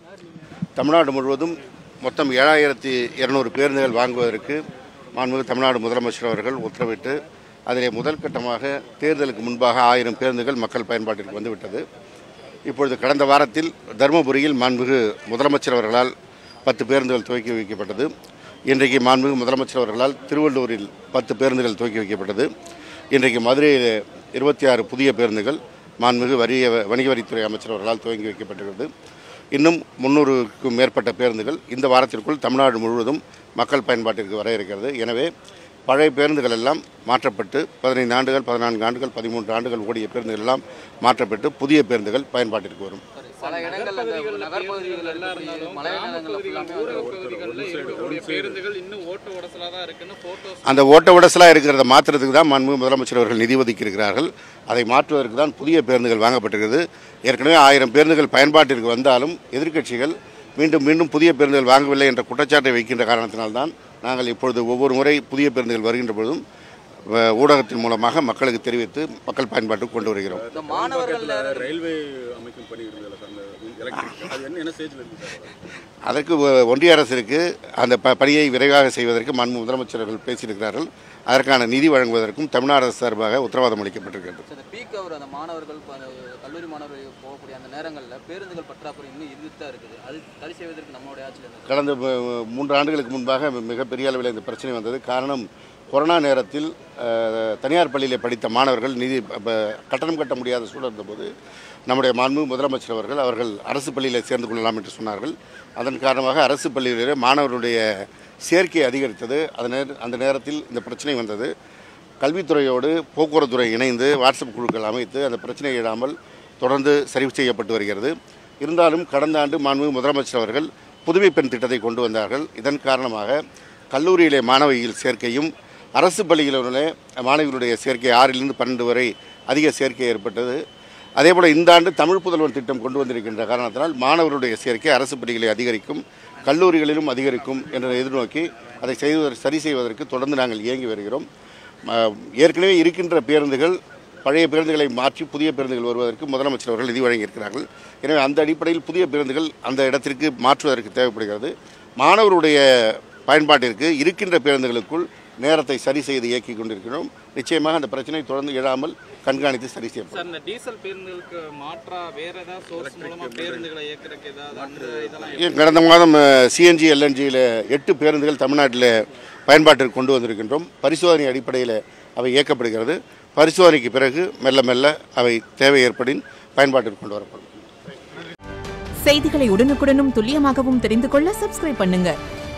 தமிழ்நாடு முழுவதும் மொத்தம் ஏழாயிரத்தி இருநூறு பேருந்துகள் வாங்குவதற்கு மாண்புமிகு தமிழ்நாடு முதலமைச்சர் அவர்கள் உத்தரவிட்டு அதிலே முதல் கட்டமாக தேர்தலுக்கு முன்பாக ஆயிரம் பேருந்துகள் மக்கள் பயன்பாட்டிற்கு வந்துவிட்டது இப்பொழுது கடந்த வாரத்தில் தருமபுரியில் மாண்புமிகு முதலமைச்சர் அவர்களால் பத்து பேருந்துகள் துவக்கி வைக்கப்பட்டது இன்றைக்கு மாண்புமிகு முதலமைச்சர் அவர்களால் திருவள்ளூரில் பத்து பேருந்துகள் துவக்கி வைக்கப்பட்டது இன்றைக்கு மதுரையில் இருபத்தி ஆறு புதிய பேருந்துகள் மாண்புமிகு வரிய வணிக வரித்துறை அமைச்சர் அவர்களால் துவங்கி வைக்கப்பட்டிருக்கிறது இன்னும் முன்னூறுக்கும் மேற்பட்ட பேருந்துகள் இந்த வாரத்திற்குள் தமிழ்நாடு முழுவதும் மக்கள் பயன்பாட்டிற்கு வர இருக்கிறது எனவே பழைய பேருந்துகள் எல்லாம் மாற்றப்பட்டு பதினைந்து ஆண்டுகள் பதினான்கு ஆண்டுகள் பதிமூன்று ஆண்டுகள் ஓடிய பேருந்துகள் எல்லாம் மாற்றப்பட்டு புதிய பேருந்துகள் பயன்பாட்டிற்கு வரும் பல இடங்கள்ல இந்த நகர்பகுதிகள் இருக்கக்கூடிய மலைநகரங்கள்ல ஃபுல்லாமே பகுதிகளில் பேருந்துகள் இன்னும் ஓட்ட உடசலா தான் இருக்குன்னு போட்டோஸ் அந்த ஓட்ட உடசலாக இருக்கிறத மாற்றுறதுக்கு தான் மாண்புமிகு முதலமைச்சர் அவர்கள் நிதி ஒதுக்கி இருக்கிறார்கள் அதை மாற்றுவதற்கு தான் புதிய பேருந்துகள் வாங்கப்பட்டிருக்கிறது ஏற்கனவே ஆயிரம் பேருந்துகள் பயன்பாட்டிற்கு வந்தாலும் எதிர்க்கட்சிகள் மீண்டும் மீண்டும் புதிய பேருந்துகள் வாங்கவில்லை என்ற குற்றச்சாட்டை வைக்கின்ற காரணத்தினால்தான் நாங்கள் இப்பொழுது ஒவ்வொரு முறை புதிய பேருந்துகள் வருகின்ற பொழுதும் அஹ், ஊடகத்தின் மூலமாக மக்களுக்கு தெரிவித்து மக்கள் பயன்பாட்டுக்கு கொண்டு வருகிறோம் இந்த மாணவர்கள் ரயில்வே அமைக்கும் பணி இருந்ததுல சார் அந்த எலக்ட்ரிக் அது என்ன என்ன ஸ்டேஜில் இருக்கு சார் அதற்கு ஒ- ஒன்றிய அரசிற்கு அந்த ப பணியை விரைவாக செய்வதற்கு மாண்பு முதலமைச்சர்கள் பேசியிருக்கிறார்கள் அதற்கான நிதி வழங்குவதற்கும் தமிழ்நாடு அரசு சார்பாக உத்தரவாதம் அளிக்கப்பட்டிருக்கிறது இந்த பீக் அவர் அந்த மாணவர்கள் இப்ப அந்த கல்லூரி மாணவர்கள் போகக்கூடிய அந்த நேரங்களில் பேருந்துகள் பற்றாக்குறை இன்னும் இருந்துட்டு தான் இருக்குது அது சரி செய்வதற்கு நம்மளுடைய ஆட்சியில் இருந்து கடந்த ம- மூன்று ஆண்டுகளுக்கு முன்பாக மிகப்பெரிய அளவில் இந்த பிரச்சனை வந்தது காரணம் கொரோனா நேரத்தில் அஹ், தனியார் பள்ளியில் படித்த மாணவர்கள் நிதி ப- கட்டணம் கட்ட முடியாத சூழல் இருந்தபோது நம்முடைய மாண்பு முதலமைச்சர் அவர்கள் அவர்கள் அரசு பள்ளியில் சேர்ந்து கொள்ளலாம் என்று சொன்னார்கள் அதன் காரணமாக அரசு பள்ளியிலே மாணவர்களுடைய சேர்க்கை அதிகரித்தது அதன் நேர- அந்த நேரத்தில் இந்த பிரச்சனை வந்தது கல்வித்துறையோடு போக்குவரத்துறை இணைந்து வாட்ஸ்அப் குழுக்கள் அமைத்து அந்த பிரச்சனை இடாமல் தொடர்ந்து சரி செய்யப்பட்டு வருகிறது இருந்தாலும் கடந்த ஆண்டு மாண்புமிகு முதலமைச்சர் அவர்கள் புதுமை பெண் திட்டத்தை கொண்டு வந்தார்கள் இதன் காரணமாக கல்லூரியிலே மாணவிகள் சேர்க்கையும் அரசு பள்ளிகளிலே மாணவிகளுடைய சேர்க்கை ஆறிலிருந்து பன்னெண்டு வரை அதிக சேர்க்கை ஏற்பட்டது அதேபோல் இந்த ஆண்டு தமிழ் புதல்வன் திட்டம் கொண்டு வந்திருக்கின்ற காரணத்தினால் மாணவர்களுடைய சேர்க்கை அரசு பள்ளிகளில் அதிகரிக்கும் கல்லூரிகளிலும் அதிகரிக்கும் என்று எதிர்நோக்கி அதை செய்வதற்கு சரி செய்வதற்கு தொடர்ந்து நாங்கள் இயங்கி வருகிறோம் ம- ஏற்கனவே இருக்கின்ற பேருந்துகள் பழைய பேருந்துகளை மாற்றி புதிய பேருந்துகள் வருவதற்கு முதலமைச்சர் அவர்கள் நிதி வழங்கியிருக்கிறார்கள் எனவே அந்த அடிப்படையில் புதிய பேருந்துகள் அந்த இடத்திற்கு மாற்றுவதற்கு தேவைப்படுகிறது மாணவருடைய பயன்பாட்டிற்கு இருக்கின்ற பேருந்துகளுக்குள் நேரத்தை சரி செய்து இயக்கி கொண்டிருக்கிறோம் நிச்சயமாக அந்த பிரச்சனை தொடர்ந்து எழாமல் கண்காணித்து சரி செய்யப்படும் சார் இந்த டீசல் பேருந்துகளுக்கு மாற்றா வேற ஏதாவது சோர்ஸ் மூலமா பேருந்துகளை இயக்குறதுக்கு ஏதாவது அந்த இதெல்லாம் ஏன் கடந்த மாதம் சிஎன்ஜி எல்என்ஜியில் எட்டு பேருந்துகள் தமிழ்நாட்டில் பயன்பாட்டிற்கு கொண்டு வந்திருக்கின்றோம் பரிசோதனை அடிப்படையில் அவை இயக்கப்படுகிறது பரிசோதனைக்கு பிறகு மெல்ல மெல்ல அவை தேவை ஏற்படின் பயன்பாட்டிற்கு கொண்டு வரப்படும் செய்திகளை உடனுக்குடனும் துல்லியமாகவும் தெரிந்து கொள்ள சப்ஸ்கிரைப் பண்ணுங்க